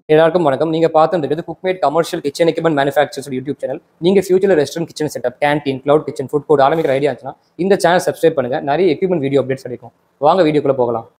எல்லாருக்கும் வணக்கம் நீங்க பார்த்துட்டு Cookmate commercial kitchen equipment manufacturers YouTube channel நீங்க ஃபியூச்சர்ல restaurant kitchen setup canteen cloud kitchen food court ஆரம்பிக்கிற ஐடியா இருந்துச்சுன்னா இந்த சேனல் சப்ஸ்கிரைப் பண்ணுங்க நிறைய எக்யூப்மெண்ட் வீடியோ அப்டேட்ஸ் கிடைக்கும் வாங்க வீடியோக்குள்ள போகலாம்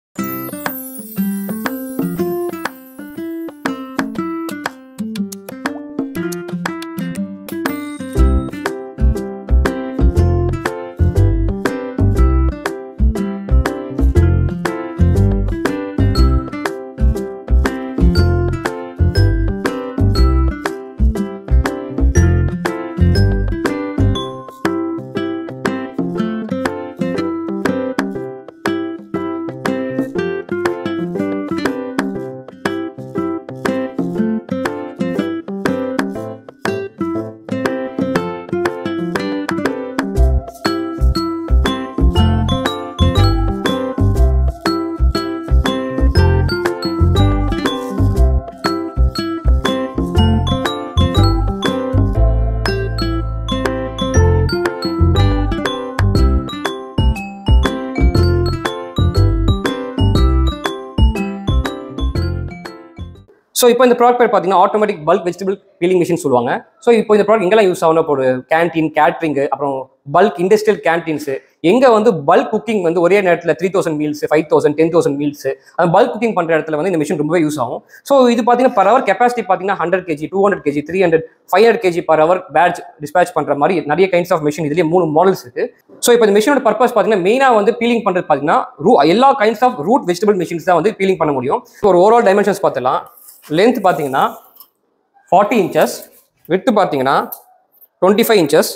ஸோ இப்போ இந்த ப்ராடக்ட் பேர் பார்த்தீங்கன்னா automatic bulk vegetable peeling machine சொல்லுவாங்க ஸோ இப்போ இந்த ப்ராடக்ட் எங்கெல்லாம் யூஸ் ஆகணும் இப்போ ஒரு கேன்டீன் கேட்ரிங் அப்புறம் பல்க் இண்டஸ்ட்ரியல் கேன்டீன்ஸ் எங்க வந்து பல்க் குக்கிங் வந்து ஒரே நேரத்தில் three thousand meals five thousand ten thousand meals அந்த பல்க் குக்கிங் பண்ணுற இடத்துல வந்து இந்த மிஷின் ரொம்பவே யூஸ் ஆகும் ஸோ இது பார்த்தீங்கன்னா பர் ஹவர் கெப்பாசிட்டி பார்த்தீங்கன்னா hundred kg two hundred kg three hundred five hundred KG per hour batch dispatch பண்ணுற மாதிரி நிறைய கைண்ட்ஸ் ஆஃப் மிஷின் இதுலேயே மூணு மாடல்ஸ் இருக்கு ஸோ இப்போ இந்த மிஷினோட பர்பஸ் பார்த்தீங்கன்னா மெயினாக வந்து பீலிங் பண்ணுறது பார்த்தீங்கன்னா ரூ எல்லா kinds of root vegetable machines தான் வந்து பீலிங் பண்ண முடியும் ஒரு ஓவரால் டைமென்ஷன்ஸ் பார்த்துலாம் லென்த் பார்த்தீங்கன்னா ஃபார்ட்டி இன்ச்சஸ் விட்டு பார்த்தீங்கன்னா டுவெண்ட்டி ஃபைவ் இன்ச்சஸ்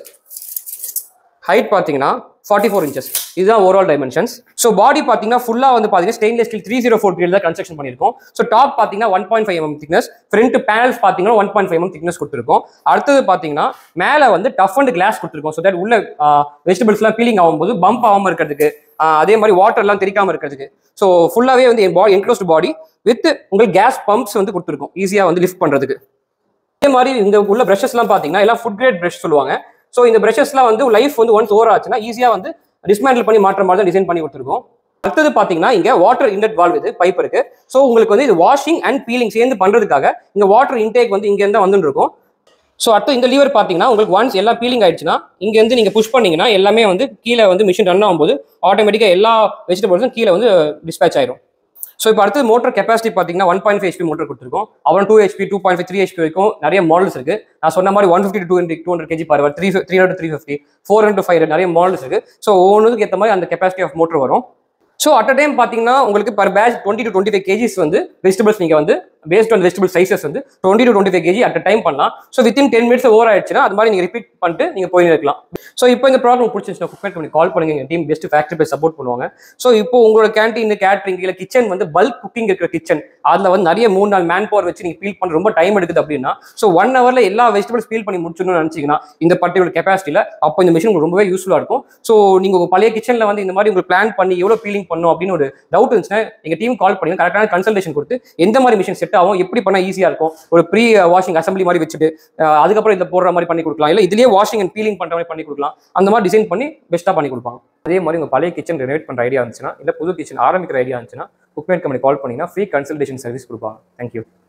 ஹைட் பார்த்தீங்கன்னா ஃபார்ட்டி ஃபோர் இன்ச்சஸ் இதுதான் ஓவரால் டைமென்ஷன்ஸ் ஸோ பாடி பார்த்தீங்கன்னா ஃபுல்லாக வந்து பார்த்தீங்கன்னா stainless steel three zero four தான் கன்ஸ்ட்ரக்ஷன் பண்ணியிருக்கோம் ஸோ டாப் பார்த்தீங்கன்னா one point five M thickness front panels பார்த்தீங்கன்னா one point five M thickness கொடுத்துருக்கோம் அடுத்தது பார்த்தீங்கன்னா மேலே வந்து டஃப் அண்ட் கிளாஸ் கொடுத்துருக்கோம் ஸோ தட் உள்ள வெஜிடபிள்ஸ்லாம் பீலிங் ஆகும்போது பம்ப் ஆகாமல் இருக்கிறதுக்கு ஆஹ் அதே மாதிரி வாட்டர்லாம் தெரிக்காமல் இருக்கிறதுக்கு ஸோ ஃபுல்லாகவே வந்து என் பாடி என்க்ளோஸ்டு பாடி வித் உங்களுக்கு கேஸ் பம்ப்ஸ் வந்து கொடுத்துருக்கோம் ஈஸியாக வந்து லிஃப்ட் பண்ணுறதுக்கு அதே மாதிரி இந்த உள்ள ப்ரஷஸ்லாம் பார்த்தீங்கன்னா எல்லாம் ஃபுட் கிரேட் ப்ரஷ் சொல்லுவாங்க ஸோ இந்த ப்ரஷஸ்லாம் வந்து லைஃப் வந்து ஒன்ஸ் ஓவர் ஆச்சுன்னா ஈஸியாக வந்து டிஸ்மேண்டில் பண்ணி மாற்ற மாதிரி தான் டிசைன் பண்ணி கொடுத்துருக்கோம் அடுத்தது பார்த்தீங்கன்னா இங்கே வாட்டர் இன்லெட் வால்வ் இது பைப் இருக்கு ஸோ உங்களுக்கு வந்து இது வாஷிங் அண்ட் பீலிங் சேர்ந்து பண்ணுறதுக்காக இங்கே வாட்டர் இன்டேக் வந்து இங்கேருந்து தான் வந்துட்டு இருக்கும் ஸோ அடுத்து இந்த லீவர் பார்த்தீங்கன்னா உங்களுக்கு ஒன்ஸ் எல்லாம் பீலிங் ஆயிடுச்சுன்னா இங்கேருந்து நீங்கள் புஷ் பண்ணீங்கன்னா எல்லாமே வந்து கீழே வந்து மிஷின் ரன் ஆகும்போது ஆட்டோமேட்டிக்காக எல்லா வெஜிடபிள்ஸும் கீழே வந்து டிஸ்பேச் ஆயிரும் ஸோ இப்போ அடுத்து மோட்டர் கெப்பாசிட்டி பார்த்தீங்கன்னா one point five HP motor கொடுத்துருக்கோம் அவன் two HP two point five three HP வரைக்கும் நிறைய மாடல்ஸ் இருக்கு நான் சொன்ன மாதிரி one fifty two hundred two hundred KG per three three hundred three fifty four hundred five நிறைய மாடல்ஸ் இருக்கு ஸோ ஒவ்வொன்றுக்கு ஏற்ற மாதிரி அந்த கெப்பாசிட்டி ஆஃப் மோட்டர் வரும் ஸோ அட் அ டைம் பார்த்தீங்கன்னா உங்களுக்கு per batch twenty to twenty five KGs வந்து வெஜிடபிள்ஸ் நீங்கள் வந்து பேஸ்ட் ஆன் வெஜிடபிள் சைசஸ் வந்து twenty to twenty five KG at time பண்ணலாம் so within ten minutes over ஆயிடுச்சுன்னா அது மாதிரி நீங்கள் ரிப்பீட் பண்ணிட்டு நீங்கள் போய் இருக்கலாம் ஸோ இப்போ இந்த ப்ராப்ளம் பிடிச்சிருச்சுன்னா குக் பண்ணி கால் பண்ணுங்க எங்கள் டீம் பெஸ்ட் ஃபேக்டரி போய் சப்போர்ட் பண்ணுவாங்க ஸோ இப்போ உங்களோட கேன்டீன் கேட்ரிங் இல்லை கிச்சன் வந்து பல்க் குக்கிங் இருக்கிற கிச்சன் அதில் வந்து நிறைய மூணு நாள் மேன் பவர் வச்சு நீங்கள் ஃபீல் பண்ண ரொம்ப டைம் எடுக்குது அப்படின்னா ஸோ ஒன் ஹவரில் எல்லா வெஜிடபிள்ஸ் ஃபீல் பண்ணி முடிச்சிடணும்னு நினச்சிங்கன்னா இந்த பர்டிகுலர் கெப்பாசிட்டியில் அப்போ இந்த மிஷின் உங்களுக்கு ரொம்பவே யூஸ்ஃபுல்லாக இருக்கும் ஸோ நீங்கள் உங்கள் பழைய கிச்சனில் வந்து இந்த மாதிரி உங்களுக்கு பிளான் பண்ணி எவ்வளோ ஃபீலிங் பண்ணும் அப்படின்னு ஒரு டவுட் இருந்துச்சுன்னா எங்கள் டீம் கால் பண்ணி கரெக்டான கன்சல்டேஷன் கொடுத்து எந்த மாதிரி மிஷின் செட் ஆகும் எப்படி பண்ணால் ஈஸியாக இருக்கும் ஒரு ப்ரீ வாஷிங் அசம்பிளி மாதிரி வச்சுட்டு அஹ், அதுக்கப்புறம் இதில் போடுற மாதிரி பண்ணி கொடுக்கலாம் இல்லை இதுலேயே வாஷிங் அண்ட் பீலிங் பண்ணுற மாதிரி பண்ணி கொடுக்கலாம் அந்த மாதிரி டிசைன் பண்ணி பெஸ்ட்டாக பண்ணி கொடுப்பாங்க அதே மாதிரி உங்கள் பழைய கிச்சன் ரெனோவேட் பண்ணுற ஐடியா இருந்துச்சுன்னா இல்லை புது கிச்சன் ஆரம்பிக்கிற ஐடியா இருந்துச்சுன்னா குக்மேட் கம்பெனி கால் பண்ணிங்கன்னா ஃப்ரீ கன்சல்டேஷன் சர்வீஸ் கொடுப்பாங்க தேங்க்யூ